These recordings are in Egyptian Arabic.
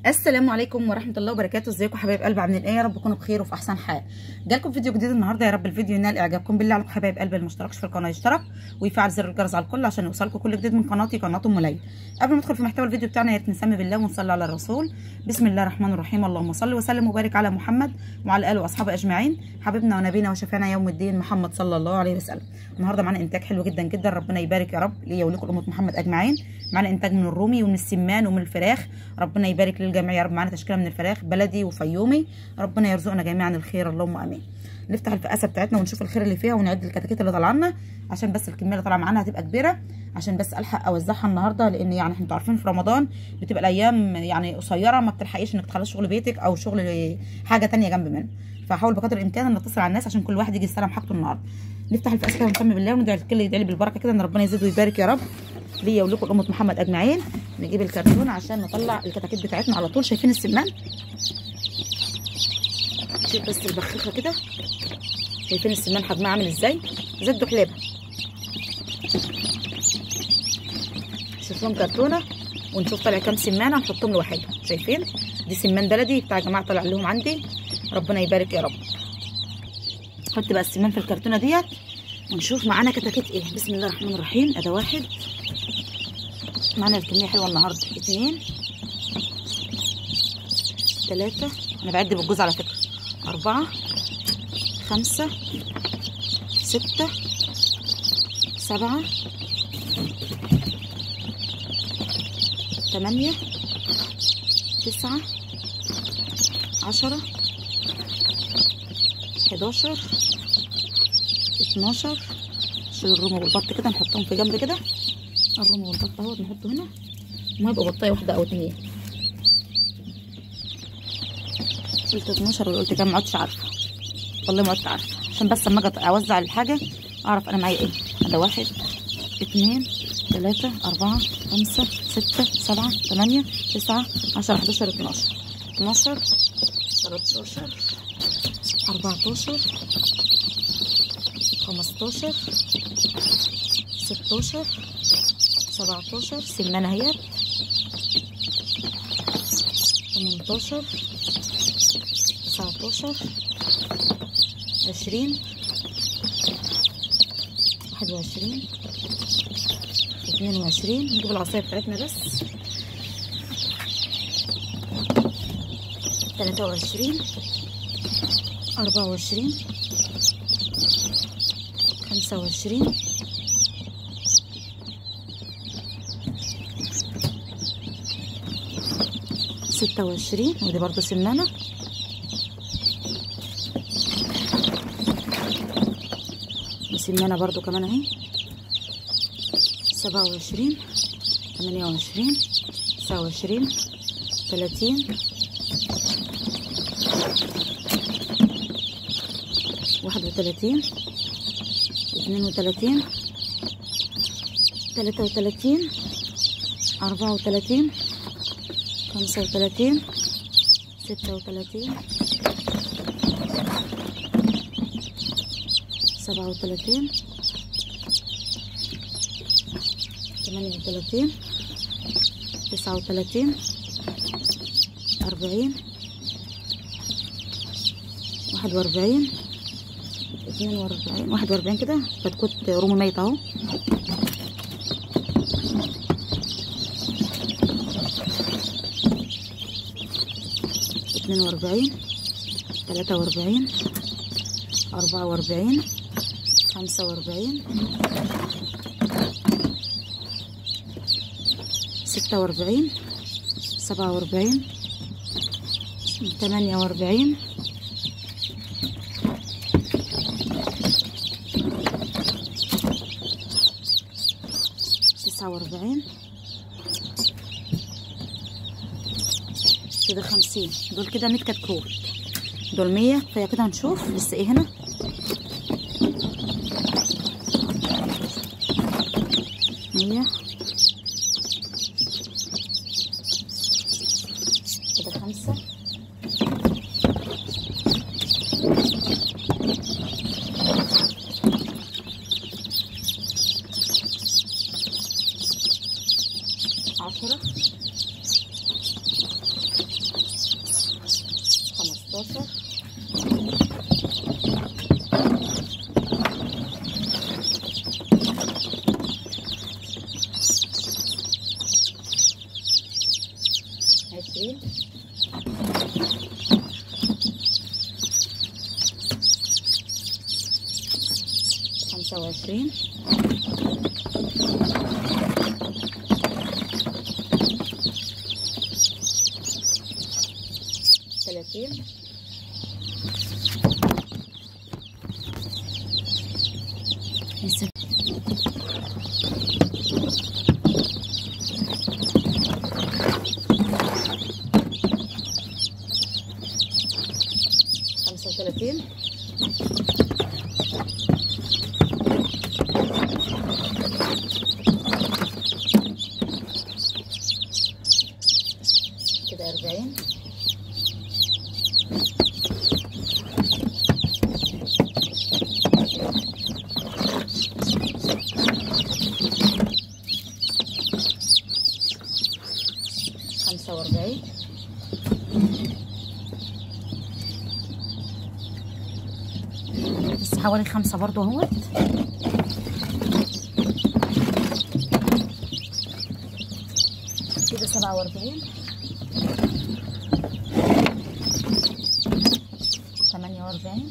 السلام عليكم ورحمه الله وبركاته ازيكم حبايب قلب عاملين ايه يا رب تكونوا بخير وفي احسن حال جالكم فيديو جديد النهارده يا رب الفيديو ينال اعجابكم بالله عليكم حبايب قلب اللي ما اشتركش في القناه يشترك ويفعل زر الجرس على الكل عشان يوصلكم كل جديد من قناتي قناه ام ليلى قبل ما ندخل في محتوى الفيديو بتاعنا يا ريت نسمي بالله ونصلي على الرسول بسم الله الرحمن الرحيم اللهم صل وسلم وبارك على محمد وعلى اله واصحابه اجمعين حبيبنا ونبينا وشفيعنا يوم الدين محمد صلى الله عليه وسلم النهارده معانا انتاج حلو جدا جدا ربنا يبارك يا رب ليا ولكم امه محمد اجمعين معانا انتاج من الرومي ومن السمان ومن الفراخ ربنا يبارك للجميع يا رب معانا تشكيله من الفراخ بلدي وفيومي ربنا يرزقنا جميعا الخير اللهم امين نفتح الفقاسه بتاعتنا ونشوف الخير اللي فيها ونعد الكتاكيت اللي طالعه لنا عشان بس الكميه اللي طالعه معانا هتبقى كبيره عشان بس الحق اوزعها النهارده لان يعني احنا عارفين في رمضان بتبقى الايام يعني قصيره ما بتلحقيش انك تخلصي شغل بيتك او شغل حاجه تانية جنب منه فحاول بقدر الامكان ان نتصل على الناس عشان كل واحد يجي يستلم حاجته النهارده نفتح الفقاسه كده ونسمي بالله وندعي الكل يدعي لي بالبركه كده ان ربنا يزيد ويبارك يا رب ليا ولكم امه محمد اجمعين نجيب الكرتون عشان نطلع الكتاكيت بتاعتنا على طول شايفين السمان شوف بس البخاخه كده شايفين السمان حجمها عامل ازاي زي الدحلابه نشوف لهم كرتونه ونشوف طالع كام سمانه نحطهم لوحدهم شايفين دي سمان بلدي بتاع جماعه طالع لهم عندي ربنا يبارك يا رب نحط بقى السمان في الكرتونه ديت ونشوف معانا كتاكيت ايه بسم الله الرحمن الرحيم ادي واحد معانا الكميه حلوه النهارده اتنين تلاتة انا بعد بالجوز على فكره أربعة خمسة ستة سبعة تمانية تسعة عشرة حداشر اتناشر شيل الروم والبط كده نحطهم في جنب كده الروم والبط اهوت نحطه هنا وما يبقى بطايه واحده او اتنين قلت 12 ولا قلت كام ما عدتش عارفه والله ما عدتش عارفه عشان بس اما اجي اوزع الحاجه اعرف انا معايا ايه ده واحد اتنين تلاتة أربعة خمسة ستة سبعة تمانية تسعة عشرة حداشر اتناشر اتناشر تلاتاشر أربعتاشر خمستاشر ستاشر سبعتاشر سمانة اهيت تمنتاشر تسعتاشر عشرين واحد وعشرين اتنين وعشرين نجيب العصاية بتاعتنا بس تلاتة وعشرين أربعة وعشرين خمسة وعشرين ستة وعشرين ودي برضو سمانة سمانة برضو كمان اهي سبعة وعشرين تمانية وعشرين تسعة وعشرين تلاتين واحد وتلاتين اتنين وتلاتين تلاتة وتلاتين أربعة وتلاتين خمسة وتلاتين ستة وتلاتين سبعة وتلاتين ثمانية وتلاتين تسعة وتلاتين أربعين واحد وأربعين اتنين وأربعين واحد وأربعين كده كتكوت رومي ميت أهو اتنين وأربعين تلاتة وأربعين أربعة وأربعين خمسة وأربعين ستة وأربعين سبعة وأربعين تمانية وأربعين تسعة وأربعين كده خمسين دول كده مية كتكوت دول مية فهي كده هنشوف لسه ايه هنا مية كده خمسة عشرة 15 عشرين خمسة وعشرين ثلاثين يس- خمسة وثلاثين كده أربعين خمسة وأربعين بس حوالي خمسة برضو اهوت كده سبعة وأربعين ثمانية وأربعين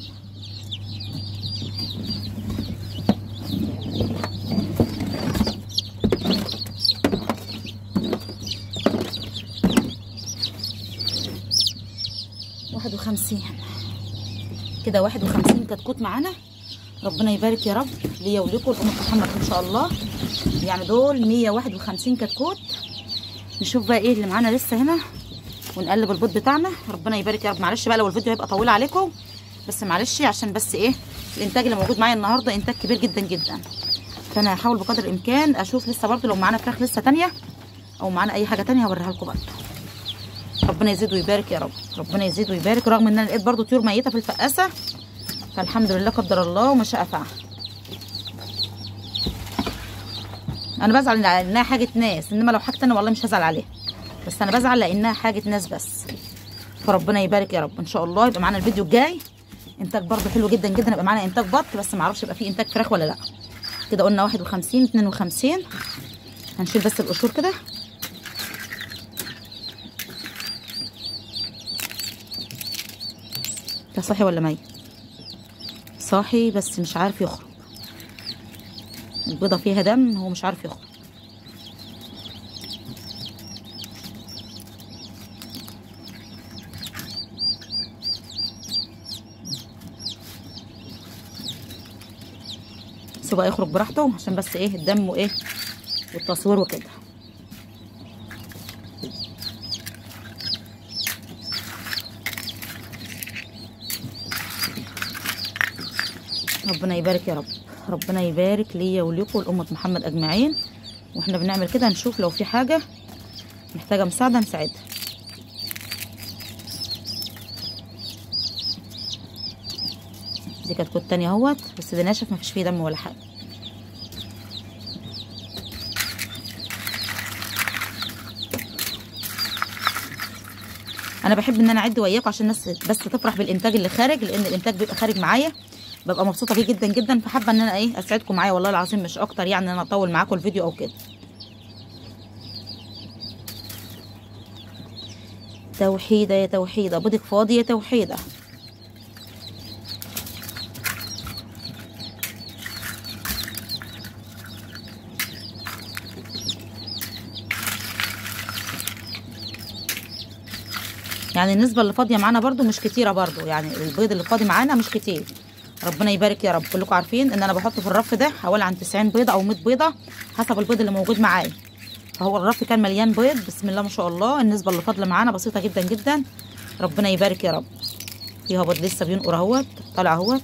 واحد وخمسين كده واحد وخمسين كتكوت معانا ربنا يبارك يا رب ليا وليكم الأم محمد إن شاء الله يعني دول مية واحد وخمسين كتكوت نشوف بقى ايه اللي معانا لسه هنا ونقلب البيض بتاعنا ربنا يبارك يا رب معلش بقى لو الفيديو هيبقى طويل عليكم بس معلش عشان بس ايه الانتاج اللي موجود معايا النهارده انتاج كبير جدا جدا فانا هحاول بقدر الامكان اشوف لسه برضه لو معانا فراخ لسه تانية او معانا اي حاجه تانية هوريها لكم برضه ربنا يزيد ويبارك يا رب ربنا يزيد ويبارك رغم ان انا لقيت برضه طيور ميته في الفقاسه فالحمد لله قدر الله وما شاء فعل انا بزعل لانها حاجه ناس انما لو حاجه تانية والله مش هزعل عليها بس انا بزعل لانها حاجه ناس بس فربنا يبارك يا رب ان شاء الله يبقى معانا الفيديو الجاي انتاج برضه حلو جدا جدا يبقى معانا انتاج بط بس ما اعرفش يبقى فيه انتاج فراخ ولا لا كده قلنا 51 52 هنشيل بس القشور كده ده صاحي ولا ميت صاحي بس مش عارف يخرج البيضة فيها دم هو مش عارف يخرج سيبه يخرج براحته عشان بس ايه الدم وايه والتصوير وكده ربنا يبارك يا رب ربنا يبارك ليا وليكم ولأمة محمد أجمعين واحنا بنعمل كده نشوف لو في حاجة محتاجة مساعدة نساعدها دي كانت كوت تانية اهوت بس ده ناشف مفيش فيه دم ولا حاجة انا بحب ان انا اعد وياكم عشان الناس بس تفرح بالانتاج اللي خارج لان الانتاج بيبقى خارج معايا ببقى مبسوطه بيه جدا جدا فحابه ان انا ايه اسعدكم معايا والله العظيم مش اكتر يعني ان انا اطول معاكم الفيديو او كده توحيده يا توحيده بيضك فاضي يا توحيده يعني النسبه اللي فاضيه معانا برده مش كتيره برده يعني البيض اللي فاضي معانا مش كتير ربنا يبارك يا رب كلكم عارفين ان انا بحط في الرف ده حوالي عن 90 بيضه او 100 بيضه حسب البيض اللي موجود معايا فهو الرف كان مليان بيض بسم الله ما شاء الله النسبه اللي فاضله معانا بسيطه جدا جدا ربنا يبارك يا رب فيها بيض لسه بينقر اهوت طالع اهوت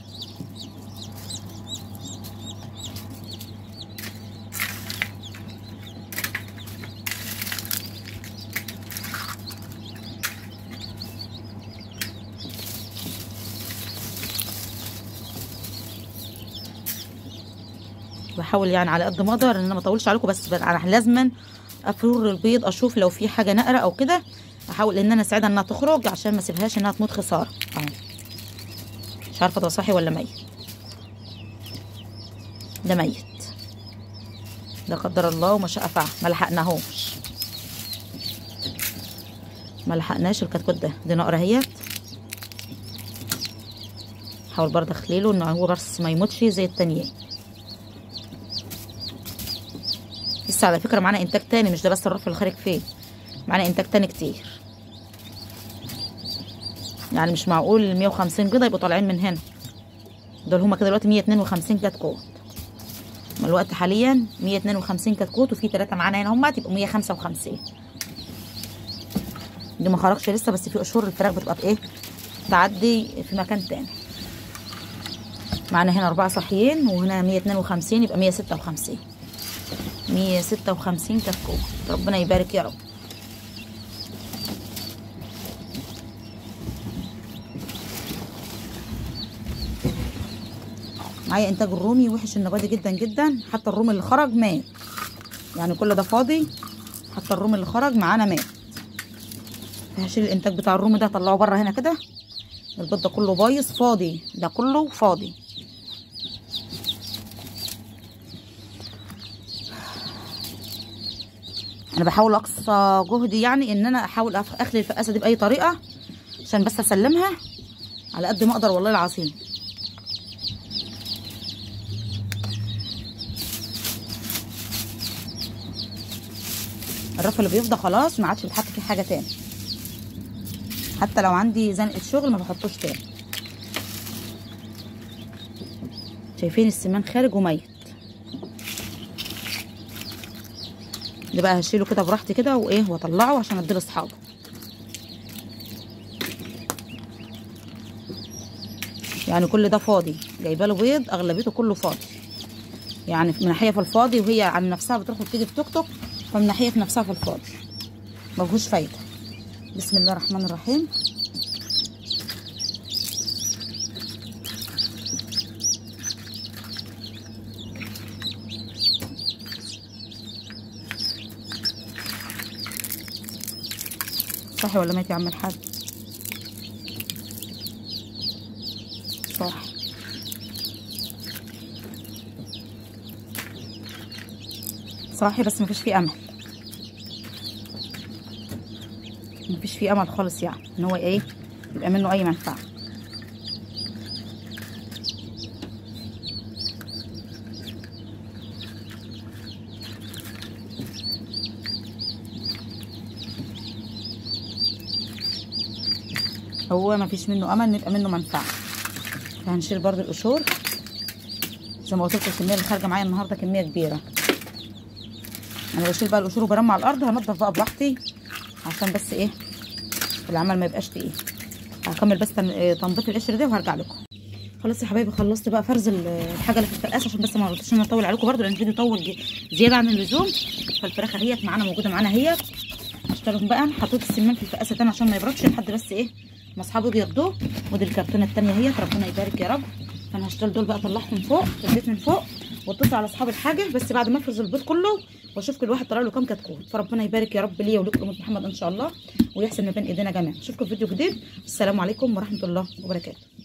بحاول يعني على قد ما اقدر ان انا ما اطولش عليكم بس انا لازما افرور البيض اشوف لو في حاجه نقره او كده احاول ان انا اساعدها انها تخرج عشان ما اسيبهاش انها تموت خساره اهو مش عارفه ده صحي ولا ميت ده ميت لا قدر الله وما شاء فعل ما لحقناهوش ما لحقناش الكتكوت ده دي نقره اهيت حاول برضه اخليله انه هو بس ما يموتش زي التانيين لسه على فكره معانا انتاج تاني مش ده بس الرف اللي خارج فيه معانا انتاج تاني كتير يعني مش معقول ال 150 بيضه يبقوا طالعين من هنا دول هما كده دلوقتي 152 كتكوت ما الوقت حاليا 152 كتكوت وفي ثلاثه معانا هنا هما تبقوا 155 دي ما خرجش لسه بس في قشور الفراخ بتبقى بايه تعدي في مكان تاني معانا هنا أربعة صحيين وهنا 152 يبقى 156 156 كتكوت ربنا يبارك يا رب معايا انتاج الرومي وحش النباتي جدا جدا حتى الرومي اللي خرج مات يعني كل ده فاضي حتى الرومي اللي خرج معانا مات هشيل الانتاج بتاع الرومي ده اطلعه بره هنا كده البيض ده كله بايظ فاضي ده كله فاضي انا بحاول اقصى جهدي يعني ان انا احاول اخلي الفقاسه دي باي طريقه عشان بس اسلمها على قد ما اقدر والله العظيم الرف اللي بيفضى خلاص ما عادش بيتحط فيه حاجه تاني حتى لو عندي زنقه شغل ما بحطوش تاني شايفين السمان خارج وميت ده بقى هشيله كده براحتي كده وايه واطلعه عشان اديه لاصحابه يعني كل ده فاضي جايبه له بيض اغلبيته كله فاضي يعني من ناحيه في الفاضي وهي عن نفسها بتروح وتيجي في توك توك فمن ناحيه في نفسها في الفاضي ما فيهوش فايده بسم الله الرحمن الرحيم صح ولا مات يا عم الحاج صح صاحي بس مفيش فيه امل مفيش فيه امل خالص يعني ان هو ايه يبقى منه اي منفعه هو مفيش منه امل نبقى منه منفعه فهنشيل برضو القشور زي ما قلت لكم الكميه اللي خارجه معايا النهارده كميه كبيره انا بشيل بقى القشور وبرمع الارض هنضف بقى براحتي عشان بس ايه العمل ما يبقاش تقيل هكمل بس تنظيف القشر ده وهرجع لكم خلاص يا حبايبي خلصت بقى فرز الحاجه اللي في الفرقاس عشان بس ما رضيتش ان اطول عليكم برده لان الفيديو طول زياده عن اللزوم فالفراخ اهيت معانا موجوده معانا اهيت هشتغلهم بقى حطيت السمان في الفقاسه تاني عشان ما يبردش لحد بس ايه ما اصحابي بياخدوه ودي الكرتونه التانيه اهيت ربنا يبارك يا رب فانا هشتغل دول بقى اطلعهم فوق في البيت من فوق واتصل على اصحاب الحاجه بس بعد ما افرز البيض كله واشوف كل واحد طلع له كام كتكوت فربنا يبارك يا رب ليا ولكم امه محمد ان شاء الله ويحسن ما بين ايدينا جميعا اشوفكم في فيديو جديد السلام عليكم ورحمه الله وبركاته